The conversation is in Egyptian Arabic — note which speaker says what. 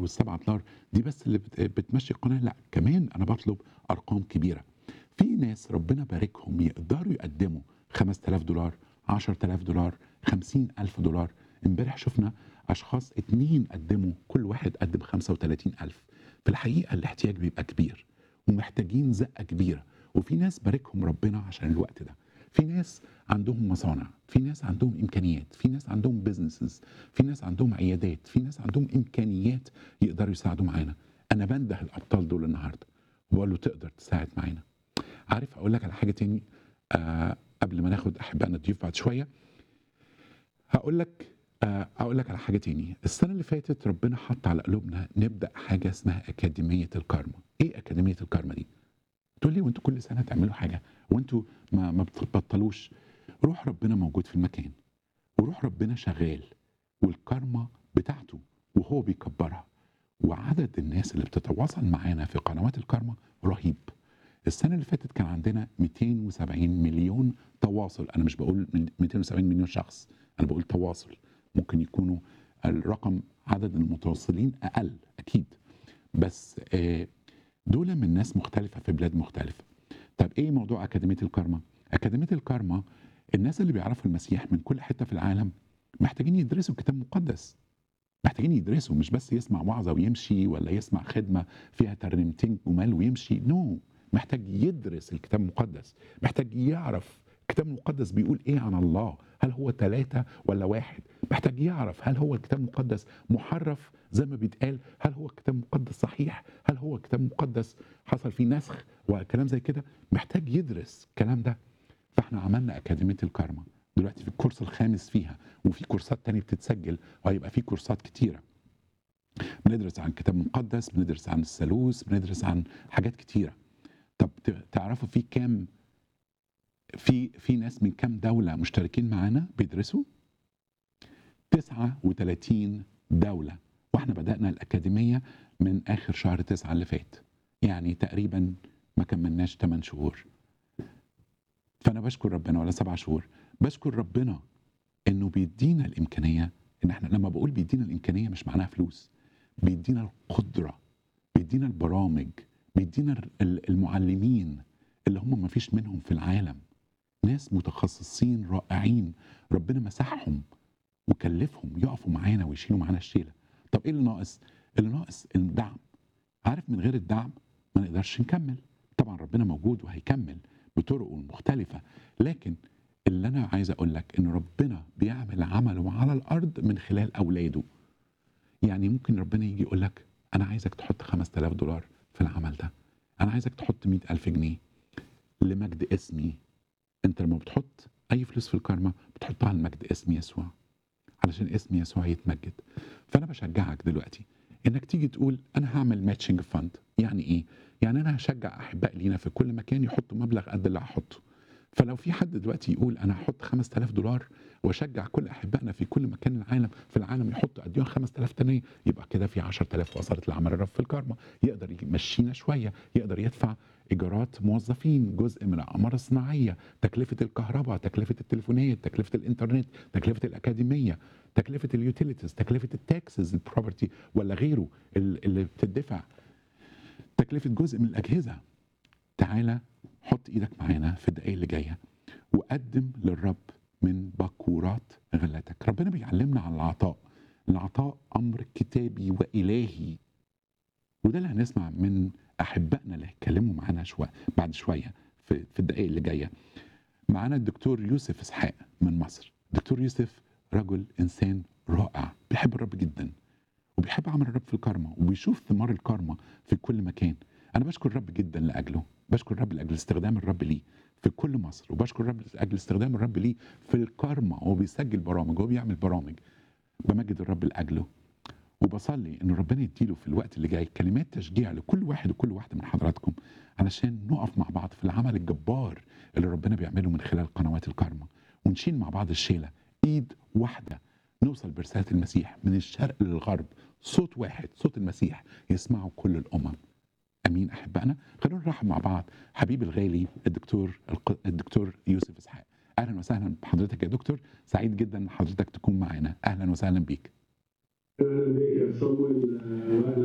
Speaker 1: دولار وال7 دولار دي بس اللي بت- بتمشي القناه لا كمان انا بطلب ارقام كبيره في ناس ربنا باركهم يقدروا يقدموا 5000 دولار 10000 دولار 50000 دولار امبارح شفنا اشخاص اتنين قدموا كل واحد قدم 35000 في الحقيقه الاحتياج بيبقى كبير ومحتاجين زقه كبيره وفي ناس باركهم ربنا عشان الوقت ده في ناس عندهم مصانع في ناس عندهم امكانيات في ناس عندهم بيزنسز في ناس عندهم عيادات في ناس عندهم امكانيات يقدروا يساعدوا معانا انا بنده الابطال دول النهارده وبقول له تقدر تساعد معانا عارف اقول لك على حاجه تاني آه قبل ما ناخد احبائنا الضيوف بعد شويه هقول لك آه اقول لك على حاجه تاني السنه اللي فاتت ربنا حط على قلوبنا نبدا حاجه اسمها اكاديميه الكارما ايه اكاديميه الكارما دي تقول لي وانتوا كل سنه تعملوا حاجه وانتوا ما ما بتبطلوش روح ربنا موجود في المكان وروح ربنا شغال والكارما بتاعته وهو بيكبرها وعدد الناس اللي بتتواصل معانا في قنوات الكارما رهيب السنه اللي فاتت كان عندنا 270 مليون تواصل انا مش بقول من 270 مليون شخص انا بقول تواصل ممكن يكونوا الرقم عدد المتواصلين اقل اكيد بس آه، دول من ناس مختلفه في بلاد مختلفه طب ايه موضوع اكاديميه الكارما اكاديميه الكارما الناس اللي بيعرفوا المسيح من كل حته في العالم محتاجين يدرسوا الكتاب المقدس محتاجين يدرسوا مش بس يسمع وعظه ويمشي ولا يسمع خدمه فيها ترنيمتين جمال ويمشي نو no. محتاج يدرس الكتاب المقدس محتاج يعرف الكتاب المقدس بيقول ايه عن الله هل هو ثلاثة ولا واحد محتاج يعرف هل هو الكتاب المقدس محرف زي ما بيتقال هل هو الكتاب المقدس صحيح هل هو الكتاب المقدس حصل فيه نسخ وكلام زي كده محتاج يدرس الكلام ده فاحنا عملنا أكاديمية الكارما دلوقتي في الكورس الخامس فيها وفي كورسات تانية بتتسجل وهيبقى في كورسات كتيرة بندرس عن الكتاب المقدس بندرس عن الثالوث بندرس عن حاجات كتيرة طب ت- تعرفوا في كام في في ناس من كام دولة مشتركين معانا بيدرسوا 39 دولة واحنا بدأنا الأكاديمية من آخر شهر تسعة اللي فات يعني تقريبا ما كملناش 8 شهور فأنا بشكر ربنا ولا سبع شهور بشكر ربنا إنه بيدينا الإمكانية إن احنا لما بقول بيدينا الإمكانية مش معناها فلوس بيدينا القدرة بيدينا البرامج بيدينا ال- المعلمين اللي هم ما فيش منهم في العالم ناس متخصصين رائعين ربنا مسحهم وكلفهم يقفوا معانا ويشيلوا معانا الشيله طب ايه اللي ناقص اللي ناقص الدعم عارف من غير الدعم ما نقدرش نكمل طبعا ربنا موجود وهيكمل بطرقه المختلفه لكن اللي انا عايز اقول لك ان ربنا بيعمل عمله على الارض من خلال اولاده يعني ممكن ربنا يجي يقول لك انا عايزك تحط 5000 دولار في العمل ده انا عايزك تحط 100000 جنيه لمجد اسمي انت لما بتحط اي فلوس في الكارما بتحطها لمجد اسم يسوع علشان اسم يسوع يتمجد فانا بشجعك دلوقتي انك تيجي تقول انا هعمل ماتشنج فند يعني ايه يعني انا هشجع احباء لينا في كل مكان يحطوا مبلغ قد اللي هحطه فلو في حد دلوقتي يقول انا هحط 5000 دولار واشجع كل احبائنا في كل مكان العالم في العالم يحطوا قد ايه 5000 تانية يبقى كده في 10000 وصلت لعمل الرب في الكارما يقدر يمشينا شويه يقدر يدفع ايجارات موظفين جزء من الاعمار الصناعيه تكلفه الكهرباء تكلفه التليفونات تكلفه الانترنت تكلفه الاكاديميه تكلفه اليوتيليتيز تكلفه التاكسز البروبرتي ولا غيره ال- اللي بتدفع تكلفه جزء من الاجهزه تعالى حط ايدك معانا في الدقايق اللي جايه وقدم للرب من بكورات غلاتك ربنا بيعلمنا عن العطاء العطاء امر كتابي والهي وده اللي هنسمع من احبائنا اللي هيتكلموا معانا شويه بعد شويه في, في الدقائق اللي جايه معانا الدكتور يوسف اسحاق من مصر دكتور يوسف رجل انسان رائع بيحب الرب جدا وبيحب عمل الرب في الكارما وبيشوف ثمار الكارما في كل مكان انا بشكر الرب جدا لاجله بشكر الرب لاجل استخدام الرب ليه في كل مصر وبشكر الرب لاجل استخدام الرب ليه في الكارما هو بيسجل برامج هو بيعمل برامج بمجد الرب لاجله وبصلي ان ربنا يديله في الوقت اللي جاي كلمات تشجيع لكل واحد وكل واحده من حضراتكم علشان نقف مع بعض في العمل الجبار اللي ربنا بيعمله من خلال قنوات الكارما ونشيل مع بعض الشيله ايد واحده نوصل برساله المسيح من الشرق للغرب صوت واحد صوت المسيح يسمعه كل الامم امين احبائنا خلونا نرحب مع بعض حبيبي الغالي الدكتور الق- الدكتور يوسف اسحاق اهلا وسهلا بحضرتك يا دكتور سعيد جدا ان حضرتك تكون معانا اهلا وسهلا بيك
Speaker 2: اهلا بك يا صمويل